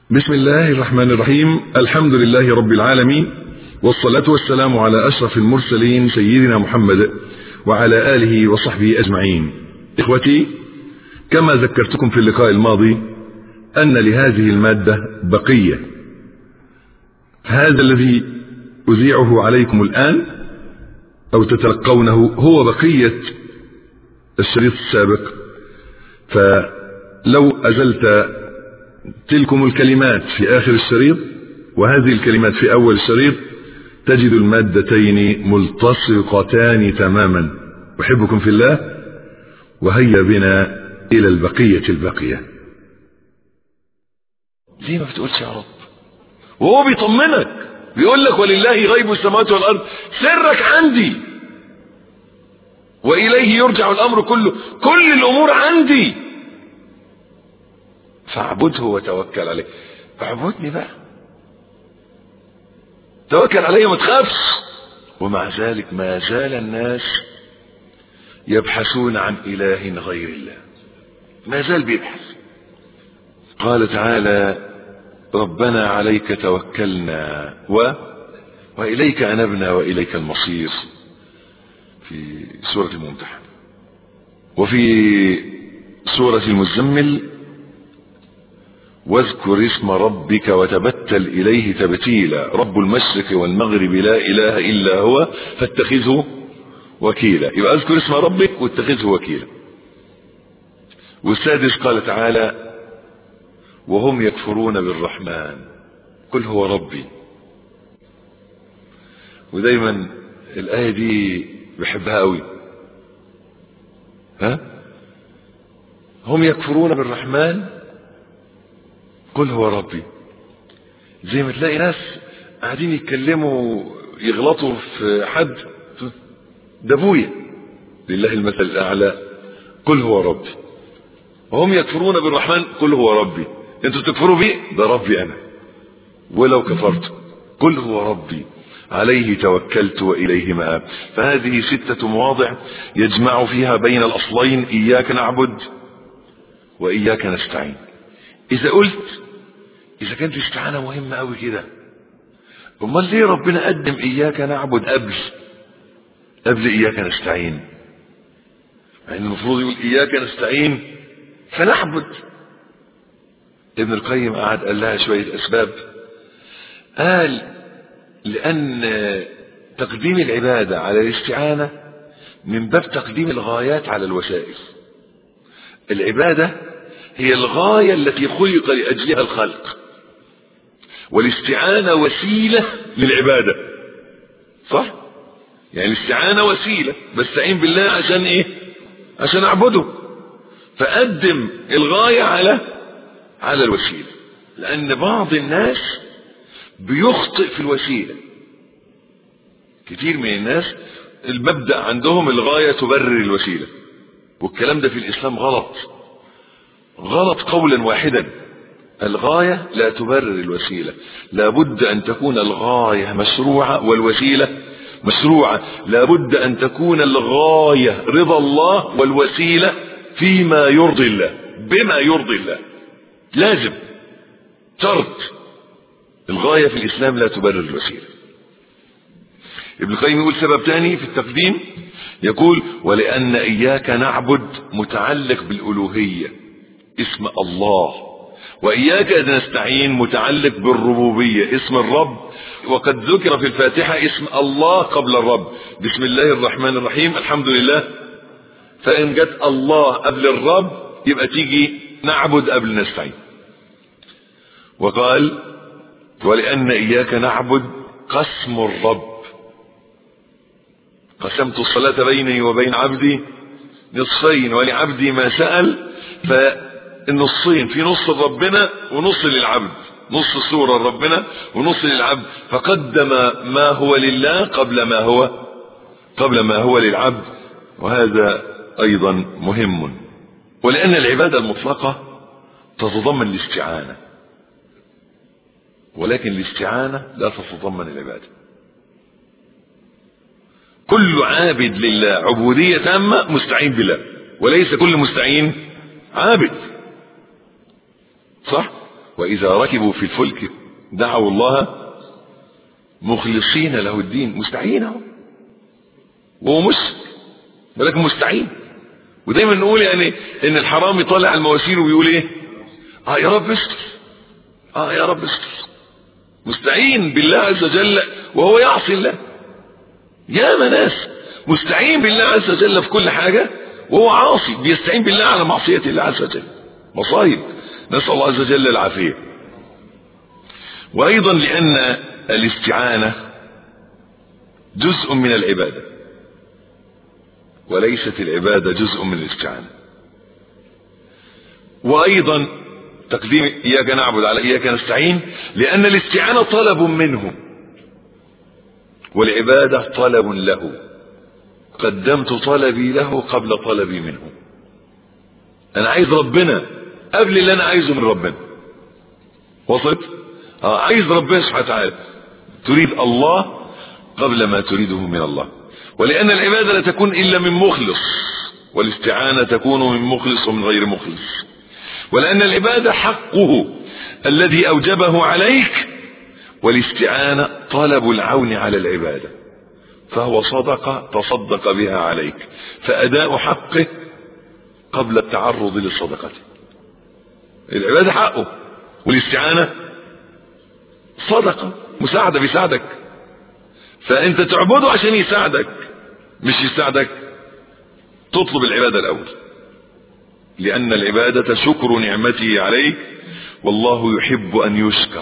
بسم الله الرحمن الرحيم الحمد لله رب العالمين والصلاة والسلام على أشرف المرسلين سيدنا محمد وعلى آله وصحبه أجمعين إخوتي كما ذكرتكم في اللقاء الماضي أن لهذه المادة بقية هذا الذي أذيعه عليكم الآن أو تتلقونه هو بقية الشريط السابق فلو أزلت تلكم الكلمات في آخر الشريط وهذه الكلمات في أول الشريط تجد المادتين ملتصقتان تماما أحبكم في الله وهيا بنا إلى البقية الباقية ليه ما بتقولش يا رب وهو بيطمنك بيقول لك ولله غيب السماوات والأرض سرك عندي وإليه يرجع الأمر كله كل الأمور عندي فاعبده وتوكل عليه اعبدني بقى توكل عليه وما تخافش ومع ذلك ما زال الناس يبحثون عن إله غير الله ما زال بيبحث قال تعالى ربنا عليك توكلنا و وإليك أنبنا وإليك المصير في سورة الممتحن وفي سورة المزمل واذكر اسم ربك وتبتل إليه تبتيلا رب المشرق والمغرب لا إله إلا هو فاتخذه وكيلا يبقى اذكر اسم ربك واتخذه وكيلا والسادس قال تعالى وهم يكفرون بالرحمن قل هو ربي ودايما الآية دي بحبها قوي ها هم يكفرون بالرحمن قل هو ربي زي ما تلاقي ناس قاعدين يتكلموا يغلطوا في حد ده ابويا لله المثل الاعلى قل هو ربي وهم يكفرون بالرحمن قل هو ربي انتوا تكفروا بيه ده ربي انا ولو كفرت قل هو ربي عليه توكلت واليه مآب فهذه ستة مواضع يجمع فيها بين الاصلين اياك نعبد واياك نستعين اذا قلت اذا كانت الاستعانة مهمة قوي كده امال ليه ربنا قدم اياك نعبد قبل قبل اياك نستعين مع ان المفروض يقول اياك نستعين فنعبد ابن القيم قعد قال لها شوية اسباب قال لان تقديم العبادة على الاستعانة من باب تقديم الغايات على الوسائل العبادة هي الغاية التي خلق لأجلها الخلق والاستعانة وسيلة للعبادة صح يعني الاستعانة وسيلة بستعين بالله عشان ايه عشان اعبده فقدم الغاية على على الوسيلة لان بعض الناس بيخطئ في الوسيلة كتير من الناس المبدأ عندهم الغاية تبرر الوسيلة والكلام ده في الاسلام غلط غلط قولا واحدا الغاية لا تبرر الوسيلة لابد أن تكون الغاية مشروعة والوسيلة مشروعة لابد أن تكون الغاية رضا الله والوسيلة فيما يرضي الله بما يرضي الله لازم شرط الغاية في الإسلام لا تبرر الوسيلة ابن القيم يقول سبب تاني في التقديم يقول ولأن إياك نعبد متعلق بالألوهية اسم الله وإياك نستعين متعلق بالربوبية اسم الرب وقد ذكر في الفاتحة اسم الله قبل الرب بسم الله الرحمن الرحيم الحمد لله فإن جت الله قبل الرب يبقى تيجي نعبد قبل نستعين وقال ولأن إياك نعبد قسم الرب قسمت الصلاة بيني وبين عبدي نصفين ولعبدي ما سأل ف النصين في نص لربنا ونص للعبد نص السورة لربنا ونص للعبد فقدم ما هو لله قبل ما هو قبل ما هو للعبد وهذا أيضا مهم ولأن العبادة المطلقة تتضمن الاستعانة ولكن الاستعانة لا تتضمن العبادة كل عابد لله عبودية تامة مستعين بالله وليس كل مستعين عابد صح وإذا ركبوا في الفلك دعوا الله مخلصين له الدين مستعين اهو وهو مشرك ولكن مستعين ودايما نقول يعني ان الحرام يطلع المواسير ويقول ايه اه يا رب استر اه يا رب استر مستعين بالله عز وجل وهو يعصي الله يا ناس مستعين بالله عز وجل في كل حاجة وهو عاصي بيستعين بالله على معصية الله عز وجل مصايب نسأل الله عز وجل العافية وأيضا لأن الاستعانة جزء من العبادة وليست العبادة جزء من الاستعانة وأيضا تقديم إياك نعبد على إياك نستعين لأن الاستعانة طلب منه والعبادة طلب له قدمت طلبي له قبل طلبي منه أنا عايز ربنا قبل اللي أنا عايزه من ربنا وصلت آه عايز ربنا سبحانه وتعالى تريد الله قبل ما تريده من الله ولأن العبادة لا تكون إلا من مخلص والاستعانة تكون من مخلص ومن غير مخلص ولأن العبادة حقه الذي أوجبه عليك والاستعانة طلب العون على العبادة فهو صدقة تصدق بها عليك فأداء حقه قبل التعرض لصدقته العبادة حقه والاستعانة صدقة مساعدة بيساعدك فأنت تعبده عشان يساعدك مش يساعدك تطلب العبادة الأول لأن العبادة شكر نعمته عليك والله يحب أن يشكر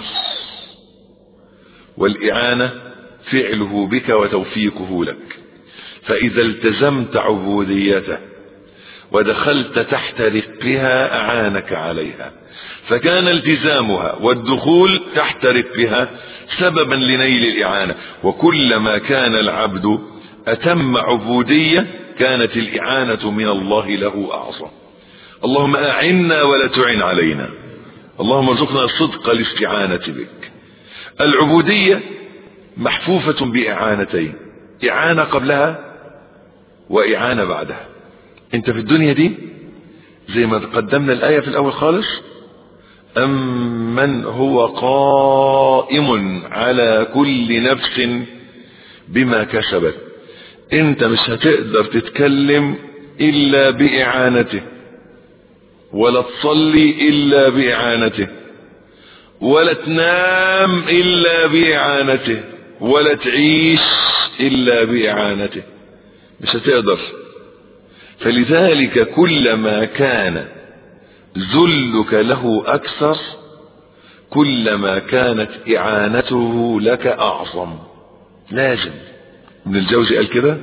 والإعانة فعله بك وتوفيقه لك فإذا التزمت عبوديته ودخلت تحت رقها أعانك عليها فكان التزامها والدخول تحت رقها سببا لنيل الإعانة وكلما كان العبد أتم عبودية كانت الإعانة من الله له أعظم اللهم أعنا ولا تعن علينا اللهم ارزقنا صدق الاستعانة بك العبودية محفوفة بإعانتين إعانة قبلها وإعانة بعدها انت في الدنيا دي زي ما قدمنا الآية في الأول خالص أمن هو قائم على كل نفس بما كسبت انت مش هتقدر تتكلم إلا بإعانته ولا تصلي إلا بإعانته ولا تنام إلا بإعانته ولا تعيش إلا بإعانته مش هتقدر فلذلك كلما كان ذلك له أكثر كلما كانت إعانته لك أعظم لازم ابن الجوزي قال كده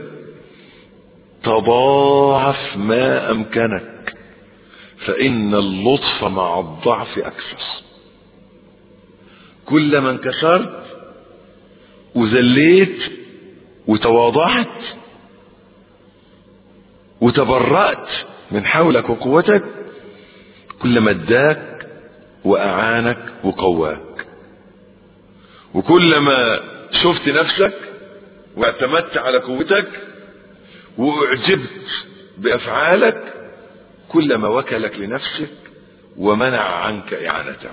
تضاعف ما أمكنك فإن اللطف مع الضعف أكثر كلما انكسرت وذليت وتواضعت وتبرأت من حولك وقوتك كلما اداك وأعانك وقواك وكلما شفت نفسك واعتمدت على قوتك واعجبت بأفعالك كلما وكلك لنفسك ومنع عنك إعانته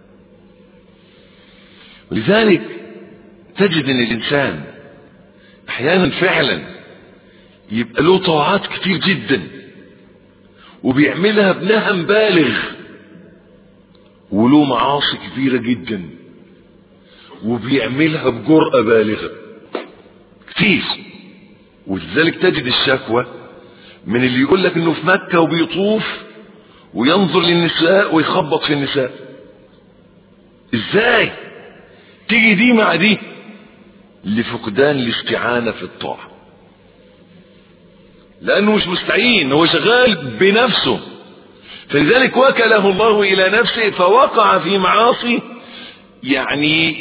ولذلك تجد ان الانسان احيانا فعلا يبقى له طاعات كتير جدا وبيعملها بنهم بالغ وله معاصي كبيرة جدا وبيعملها بجرأة بالغة كتير ولذلك تجد الشكوى من اللي يقول لك انه في مكة وبيطوف وينظر للنساء ويخبط في النساء ازاي تيجي دي مع دي لفقدان الاستعانة في الطاعة لأنه مش مستعين هو شغال بنفسه فلذلك وكله الله إلى نفسه فوقع في معاصي يعني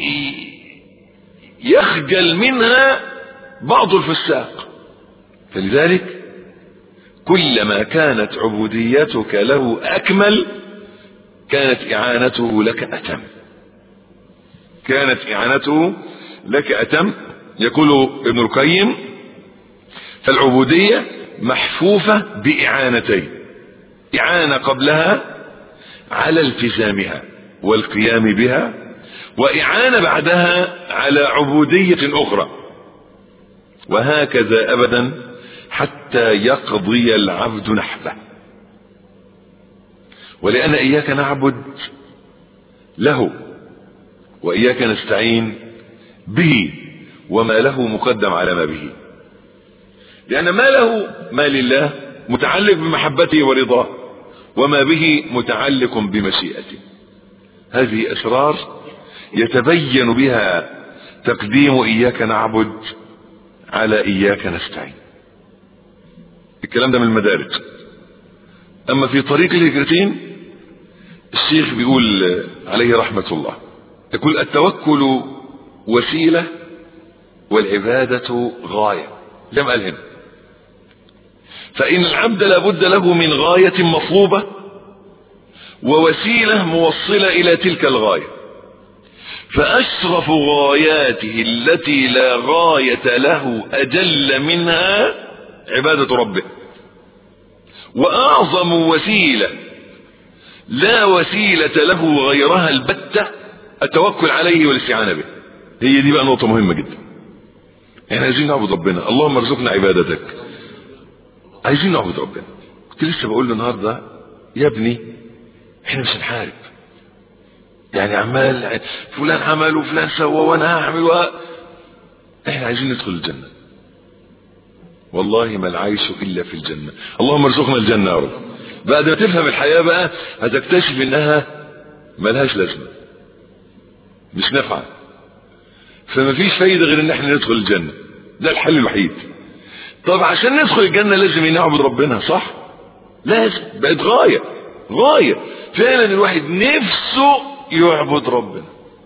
يخجل منها بعض الفساق فلذلك كلما كانت عبوديتك له أكمل كانت إعانته لك أتم كانت إعانته لك أتم يقول ابن القيم فالعبودية محفوفة بإعانتين إعانة قبلها على التزامها والقيام بها وإعانة بعدها على عبودية أخرى وهكذا أبدا حتى يقضي العبد نحبه ولأن إياك نعبد له وإياك نستعين به وما له مقدم على ما به لأن ما له ما لله متعلق بمحبته ورضاه وما به متعلق بمشيئته هذه أسرار يتبين بها تقديم إياك نعبد على إياك نستعين الكلام ده من المدارج أما في طريق الهجرتين الشيخ بيقول عليه رحمة الله يقول التوكل وسيلة والعبادة غاية لم قال هنا فإن العبد لابد له من غاية مطلوبة ووسيلة موصلة إلى تلك الغاية فأشرف غاياته التي لا غاية له أجل منها عبادة ربه وأعظم وسيلة لا وسيلة له غيرها البتة التوكل عليه والاستعانة به هي دي بقى نقطة مهمة جدا احنا عايزين نعبد ربنا اللهم ارزقنا عبادتك عايزين نعبد ربنا كنت لسه بقول له النهارده يا ابني احنا مش هنحارب يعني عمال فلان عمل وفلان سوى وانا هعمل و... احنا عايزين ندخل الجنه والله ما العيش الا في الجنه اللهم ارزقنا الجنه يا رب بعد ما تفهم الحياه بقى هتكتشف انها ملهاش لازمه مش نافعه فما فيش فايده غير ان احنا ندخل الجنه ده الحل الوحيد طب عشان ندخل الجنه لازم نعبد ربنا صح لازم بقت غايه غايه فعلا الواحد نفسه يعبد ربنا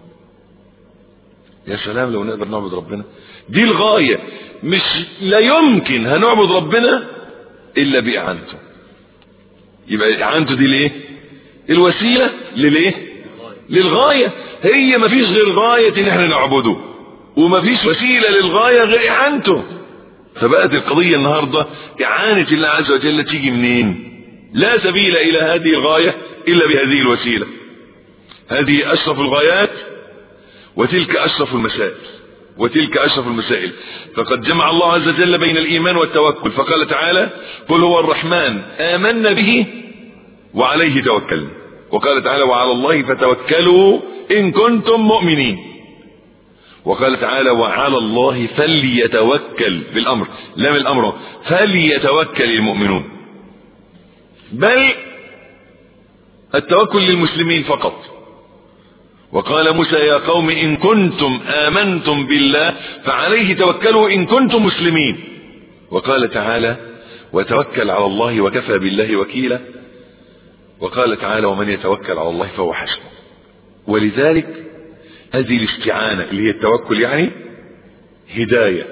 يا سلام لو نقدر نعبد ربنا دي الغاية مش لا يمكن هنعبد ربنا إلا بإعانته يبقى إعانته دي ليه الوسيلة لليه للغاية هي مفيش غير غاية إن احنا نعبده ومفيش وسيلة للغاية غير إعانته فبقت القضية النهاردة إعانة الله عز وجل تيجي منين لا سبيل إلى هذه الغاية إلا بهذه الوسيلة هذه أشرف الغايات وتلك أشرف المسائل وتلك أشرف المسائل فقد جمع الله عز وجل بين الإيمان والتوكل فقال تعالى قل هو الرحمن آمنا به وعليه توكلنا وقال تعالى وعلى الله فتوكلوا إن كنتم مؤمنين وقال تعالى وعلى الله فليتوكل بالأمر لم الأمر فليتوكل المؤمنون بل التوكل للمسلمين فقط وقال موسى يا قوم إن كنتم آمنتم بالله فعليه توكلوا إن كنتم مسلمين وقال تعالى وتوكل على الله وكفى بالله وكيلا وقال تعالى ومن يتوكل على الله فهو حسبه ولذلك هذه الاستعانة اللي هي التوكل يعني هداية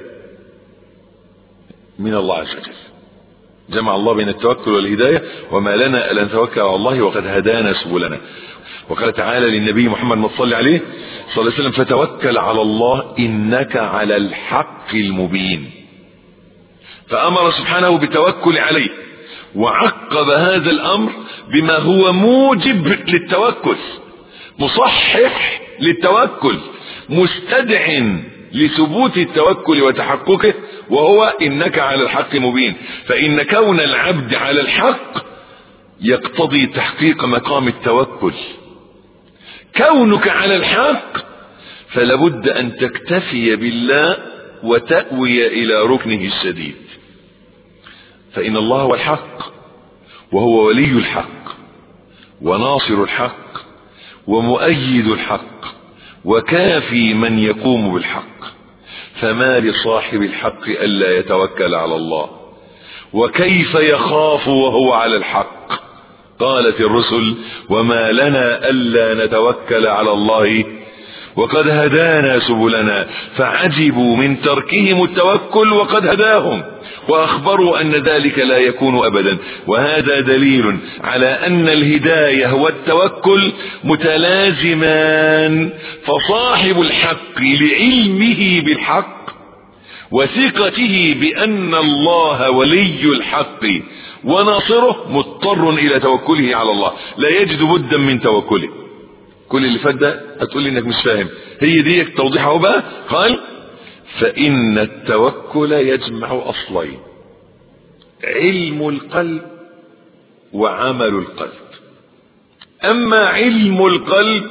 من الله عز وجل جمع الله بين التوكل والهداية وما لنا ألا نتوكل على الله وقد هدانا سبلنا وقال تعالى للنبي محمد ما تصلي عليه صلى الله عليه وسلم فتوكل على الله إنك على الحق المبين فأمر سبحانه بالتوكل عليه وعقب هذا الأمر بما هو موجب للتوكل مصحح للتوكل مستدع لثبوت التوكل وتحققه وهو إنك على الحق مبين فإن كون العبد على الحق يقتضي تحقيق مقام التوكل كونك على الحق فلابد أن تكتفي بالله وتأوي إلى ركنه الشديد فإن الله هو الحق وهو ولي الحق وناصر الحق ومؤيد الحق وكافي من يقوم بالحق فما لصاحب الحق ألا يتوكل على الله وكيف يخاف وهو على الحق قالت الرسل وما لنا ألا نتوكل على الله وقد هدانا سبلنا فعجبوا من تركهم التوكل وقد هداهم وأخبروا أن ذلك لا يكون أبدا وهذا دليل على أن الهداية والتوكل متلازمان فصاحب الحق لعلمه بالحق وثقته بأن الله ولي الحق وناصره مضطر إلى توكله على الله لا يجد بدا من توكله كل اللي فات ده هتقول لي انك مش فاهم هي دي توضيح اهو بقى قال فان التوكل يجمع اصلين علم القلب وعمل القلب اما علم القلب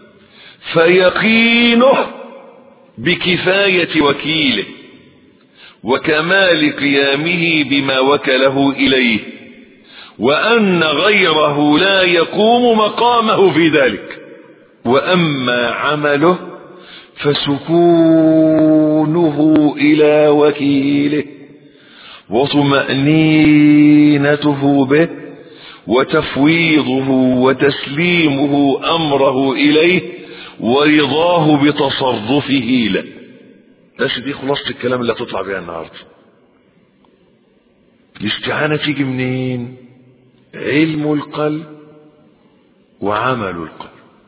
فيقينه بكفايه وكيله وكمال قيامه بما وكله اليه وان غيره لا يقوم مقامه في ذلك واما عمله فسكونه الى وكيله وطمانينته به وتفويضه وتسليمه امره اليه ورضاه بتصرفه له بس دي خلاصه الكلام اللي هتطلع بيها النهارده الاستعانه تيجي منين علم القلب وعمل القلب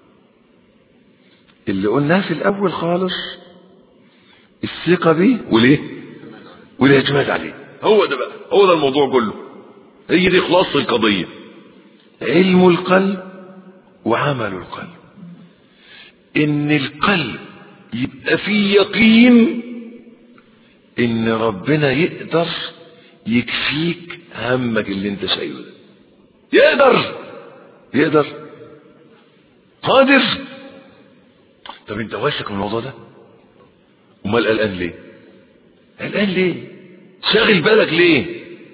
اللي قلناه في الاول خالص الثقه بيه وليه والاعتماد عليه هو ده بقى هو ده الموضوع كله هي دي خلاصه القضيه علم القلب وعمل القلب ان القلب يبقى فيه يقين ان ربنا يقدر يكفيك همك اللي انت شايله ده يقدر يقدر قادر طب انت واثق من الموضوع ده امال قلقان ليه قلقان ليه شاغل بالك ليه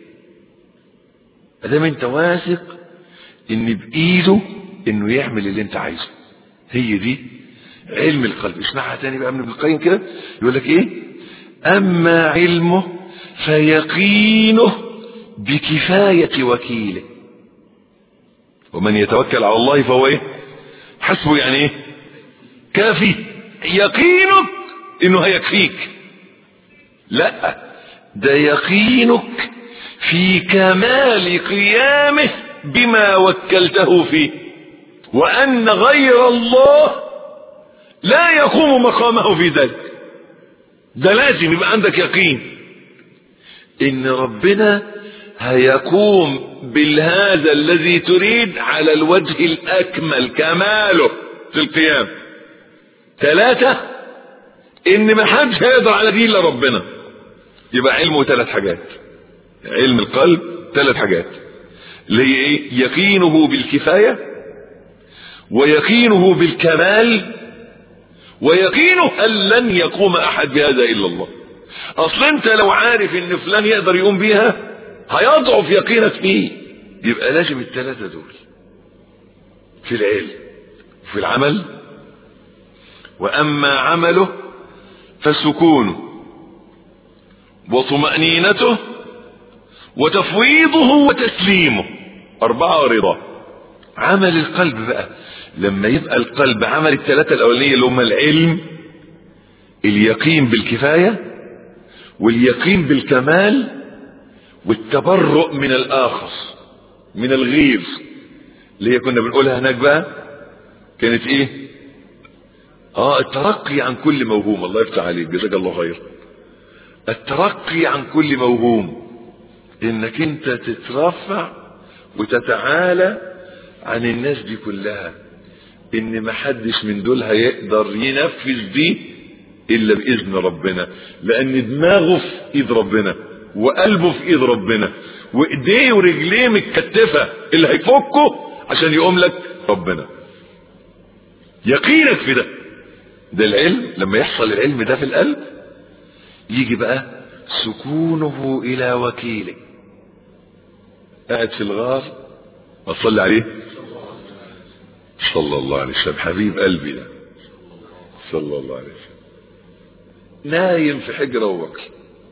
ادام انت واثق ان بايده انه يعمل اللي انت عايزه هي دي علم القلب اسمعها تاني بقى من ابن القيم كده يقول لك ايه اما علمه فيقينه بكفايه وكيله ومن يتوكل على الله فهو ايه حسبه يعني ايه كافي يقينك انه هيكفيك لا ده يقينك في كمال قيامه بما وكلته فيه وان غير الله لا يقوم مقامه في ذلك ده لازم يبقى عندك يقين ان ربنا هيقوم بالهذا الذي تريد على الوجه الاكمل كماله في القيام ثلاثة ان ما حدش هيقدر على دي الا ربنا يبقى علمه ثلاث حاجات علم القلب ثلاث حاجات اللي هي ايه يقينه بالكفاية ويقينه بالكمال ويقينه ان لن يقوم احد بهذا الا الله اصل انت لو عارف ان فلان يقدر يقوم بيها هيضعف يقينك فيه يبقى لازم الثلاثة دول في العلم وفي العمل واما عمله فسكونه وطمأنينته وتفويضه وتسليمه أربعة رضا عمل القلب بقى لما يبقى القلب عمل الثلاثة الأولانية اللي هم العلم اليقين بالكفاية واليقين بالكمال والتبرؤ من الآخر من الغير اللي هي كنا بنقولها هناك بقى كانت ايه اه الترقي عن كل موهوم الله يفتح عليك جزاك الله خير الترقي عن كل موهوم انك انت تترفع وتتعالى عن الناس دي كلها ان محدش من دول هيقدر ينفذ دي الا باذن ربنا لان دماغه في ايد ربنا وقلبه في ايد ربنا وايديه ورجليه متكتفه اللي هيفكه عشان يقوم لك ربنا يقينك في ده ده العلم لما يحصل العلم ده في القلب يجي بقى سكونه الى وكيله قاعد في الغار اصلي عليه صلى الله عليه وسلم حبيب قلبي ده صلى الله عليه وسلم نايم في حجر ابو بكر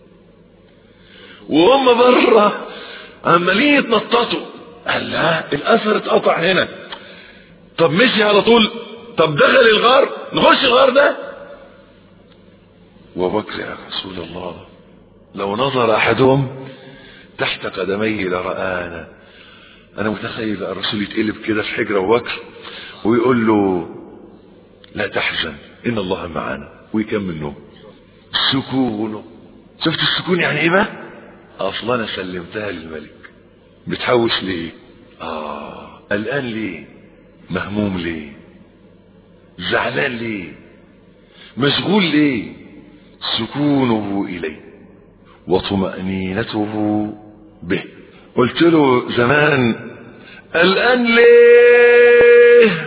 وهم بره عمالين يتنططوا قال لا الاثر اتقطع هنا طب مشي على طول طب دخل الغار نخش الغار ده وبكر يا رسول الله لو نظر احدهم تحت قدميه لرآنا انا متخيل الرسول يتقلب كده في حجر ابو بكر ويقول له لا تحزن ان الله معنا ويكمل نوم سكونه شفت السكون يعني ايه بقى اصلا انا سلمتها للملك بتحوش ليه اه قلقان ليه مهموم ليه زعلان ليه مشغول ليه سكونه إليه وطمأنينته به قلت له زمان الآن ليه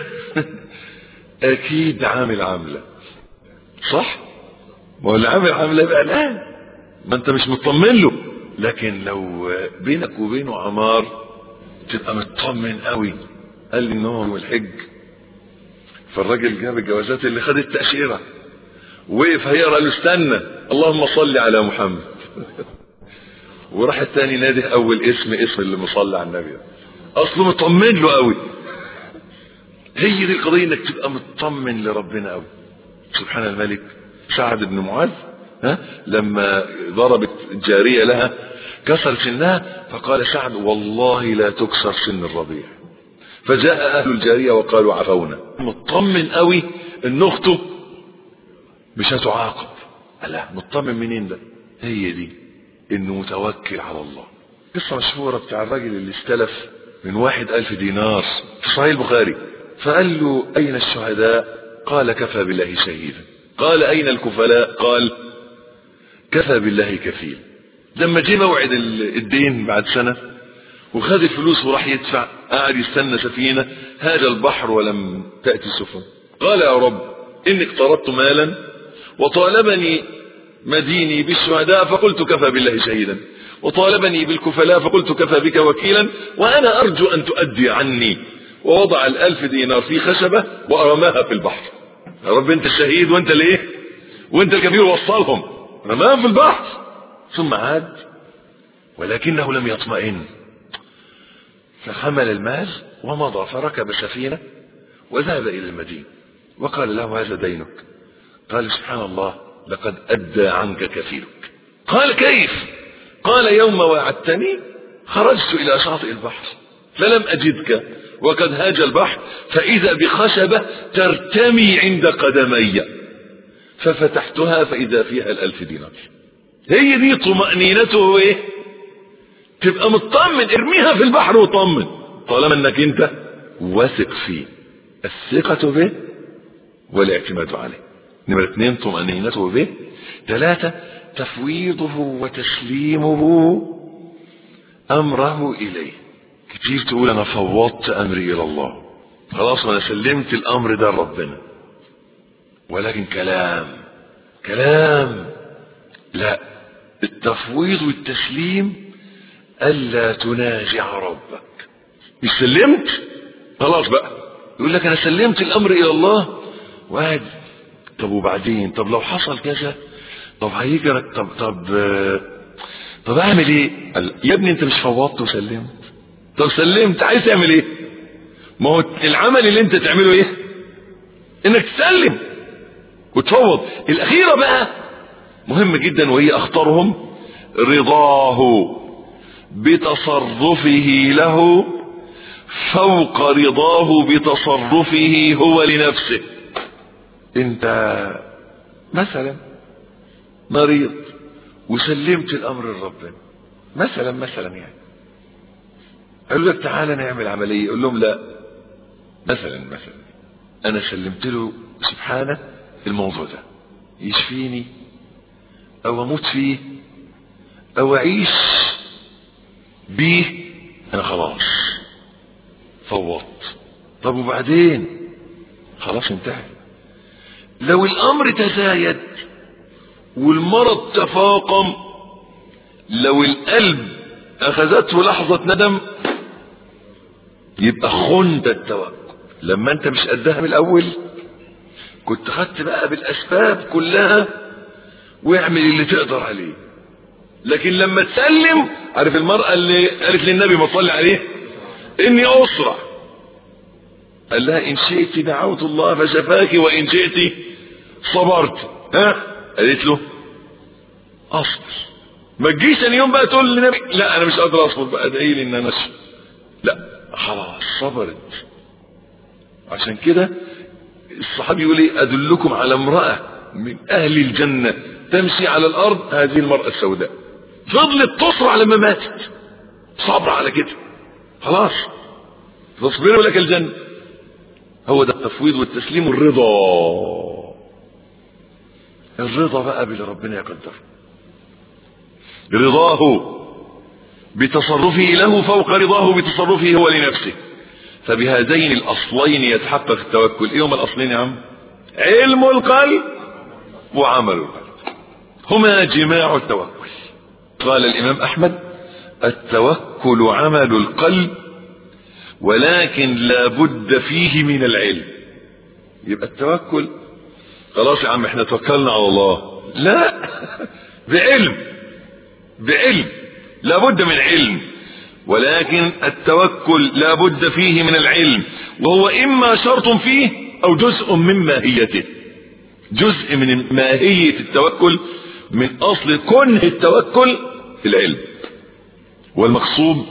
أكيد عامل عاملة صح ما هو اللي عامل عاملة يبقى الآن ما أنت مش مطمن له لكن لو بينك وبينه عمار تبقى مطمن قوي قال لي النوم والحج فالراجل جاب الجوازات اللي خد التأشيرة وقف هيقرا له استنى اللهم صل على محمد وراح التاني نادي اول اسم اسم اللي مصلي على النبي اصله مطمن له قوي هي دي القضيه انك تبقى مطمن لربنا قوي سبحان الملك سعد بن معاذ ها لما ضربت جاريه لها كسر سنها فقال سعد والله لا تكسر سن الرضيع فجاء اهل الجاريه وقالوا عفونا مطمن قوي ان اخته مش هتعاقب لا مطمن منين ده هي دي انه متوكل على الله قصة مشهورة بتاع الراجل اللي استلف من واحد الف دينار في صحيح البخاري فقال له اين الشهداء قال كفى بالله شهيدا قال اين الكفلاء قال كفى بالله كفيل لما جه موعد الدين بعد سنة وخد الفلوس وراح يدفع قاعد يستنى سفينة هاج البحر ولم تأتي سفن قال يا رب إني اقترضت مالا وطالبني مديني بالشهداء فقلت كفى بالله شهيدا وطالبني بالكفلاء فقلت كفى بك وكيلا وأنا أرجو أن تؤدي عني ووضع الألف دينار في خشبة ورماها في البحر يا رب أنت الشهيد وأنت ليه وأنت الكبير وصلهم رماها في البحر ثم عاد ولكنه لم يطمئن فحمل المال ومضى فركب سفينة وذهب إلى المدينة وقال له هذا دينك قال سبحان الله لقد أدى عنك كفيلك قال كيف قال يوم وعدتني خرجت إلى شاطئ البحر فلم أجدك وقد هاج البحر فإذا بخشبة ترتمي عند قدمي ففتحتها فإذا فيها الألف دينار هي دي طمأنينته ايه تبقى مطمن ارميها في البحر وطمن طالما انك انت واثق فيه الثقة به والاعتماد عليه نمرة اثنين طمأنينته به ثلاثة تفويضه وتسليمه أمره إليه كتير تقول أنا فوضت أمري إلى الله خلاص أنا سلمت الأمر ده لربنا ولكن كلام كلام لا التفويض والتسليم ألا تنازع ربك مش سلمت خلاص بقى يقول لك أنا سلمت الأمر إلى الله وقاعد طب وبعدين طب لو حصل كذا طب هيجرى طب طب طب اعمل ايه قال يا ابني انت مش فوضت وسلمت طب سلمت عايز تعمل ايه ما هو العمل اللي انت تعمله ايه انك تسلم وتفوض الاخيرة بقى مهم جدا وهي اخطرهم رضاه بتصرفه له فوق رضاه بتصرفه هو لنفسه انت مثلا مريض وسلمت الامر لربنا مثلا مثلا يعني قالوا لك تعالى نعمل عمليه يقول لهم لا مثلا مثلا انا سلمت له سبحانه الموضوع ده يشفيني او اموت فيه او اعيش بيه انا خلاص فوضت طب وبعدين خلاص انتهى لو الامر تزايد والمرض تفاقم لو القلب اخذته لحظة ندم يبقى خنت التوكل لما انت مش قدها من الاول كنت خدت بقى بالاسباب كلها واعمل اللي تقدر عليه لكن لما تسلم عارف المرأة اللي قالت للنبي ما تصلي عليه اني اسرع قال لها ان شئت دعوت الله فشفاك وان شئت صبرت ها قالت له اصبر ما تجيش ثاني يوم بقى تقول للنبي لا انا مش قادر اصبر بقى ادعي لي ان انا اشفى لا خلاص صبرت عشان كده الصحابي يقول ايه ادلكم على امراه من اهل الجنه تمشي على الارض هذه المراه السوداء فضلت تصرع لما ماتت صبر على كده خلاص تصبروا لك الجنه هو ده التفويض والتسليم والرضا الرضا بقى باللي ربنا يقدره رضاه بتصرفه له فوق رضاه بتصرفه هو لنفسه فبهذين الاصلين يتحقق التوكل ايه هما الاصلين يا عم علم القلب وعمل القلب هما جماع التوكل قال الامام احمد التوكل عمل القلب ولكن لا بد فيه من العلم يبقى التوكل خلاص يا عم احنا توكلنا على الله لا بعلم بعلم لابد من علم ولكن التوكل لابد فيه من العلم وهو اما شرط فيه او جزء من ماهيته جزء من ماهية التوكل من اصل كنه التوكل العلم والمقصود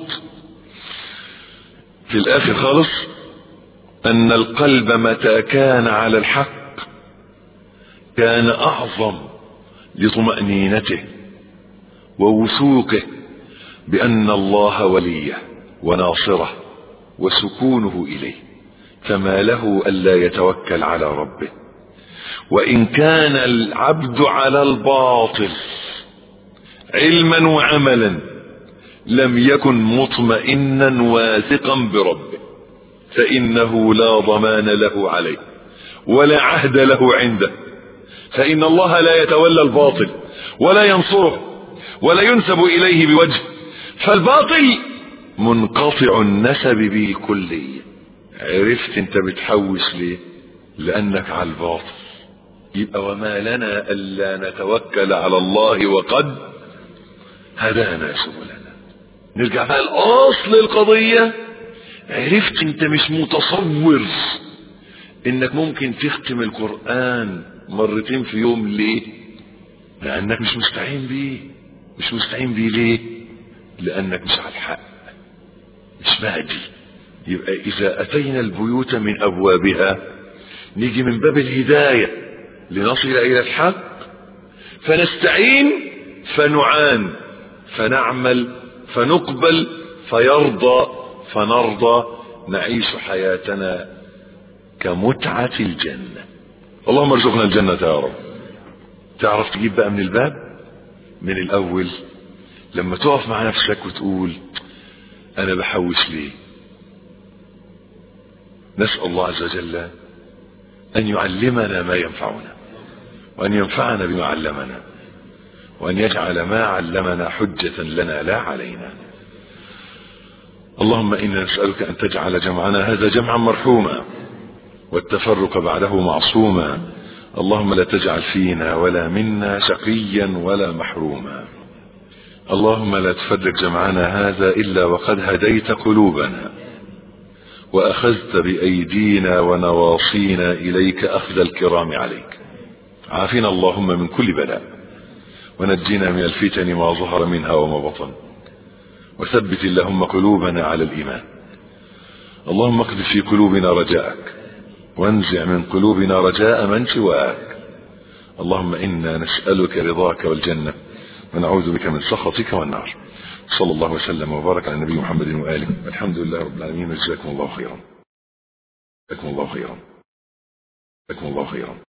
في الاخر خالص ان القلب متى كان على الحق كان اعظم لطمأنينته ووثوقه بأن الله وليه وناصره وسكونه إليه فما له ألا يتوكل على ربه وإن كان العبد على الباطل علما وعملا لم يكن مطمئنا واثقا بربه فإنه لا ضمان له عليه ولا عهد له عنده فإن الله لا يتولى الباطل ولا ينصره ولا ينسب إليه بوجه فالباطل منقطع النسب به كليا عرفت انت بتحوش ليه لأنك على الباطل يبقى وما لنا ألا نتوكل على الله وقد هدانا سبلنا نرجع بقى الأصل القضية عرفت انت مش متصور انك ممكن تختم القرآن مرتين في يوم ليه لانك مش مستعين بيه مش مستعين بيه ليه لانك مش على الحق مش مهدي يبقى اذا اتينا البيوت من ابوابها نيجي من باب الهداية لنصل الى الحق فنستعين فنعان فنعمل فنقبل فيرضى فنرضى نعيش حياتنا كمتعة الجنة اللهم ارزقنا الجنة يا رب تعرف تجيب بقى من الباب من الاول لما تقف مع نفسك وتقول انا بحوش ليه نسأل الله عز وجل ان يعلمنا ما ينفعنا وان ينفعنا بما علمنا وان يجعل ما علمنا حجة لنا لا علينا اللهم انا نسألك ان تجعل جمعنا هذا جمعا مرحوما والتفرق بعده معصوما اللهم لا تجعل فينا ولا منا شقيا ولا محروما اللهم لا تفرق جمعنا هذا إلا وقد هديت قلوبنا وأخذت بأيدينا ونواصينا إليك أخذ الكرام عليك عافنا اللهم من كل بلاء ونجينا من الفتن ما ظهر منها وما بطن وثبت اللهم قلوبنا على الإيمان اللهم اقذف في قلوبنا رجاءك وانزع من قلوبنا رجاء من سواك اللهم إنا نسألك رضاك والجنة ونعوذ بك من سخطك والنار صلى الله وسلم وبارك على النبي محمد وآله الحمد لله رب العالمين وجزاكم الله خيرا جزاكم الله خيرا جزاكم الله خيرا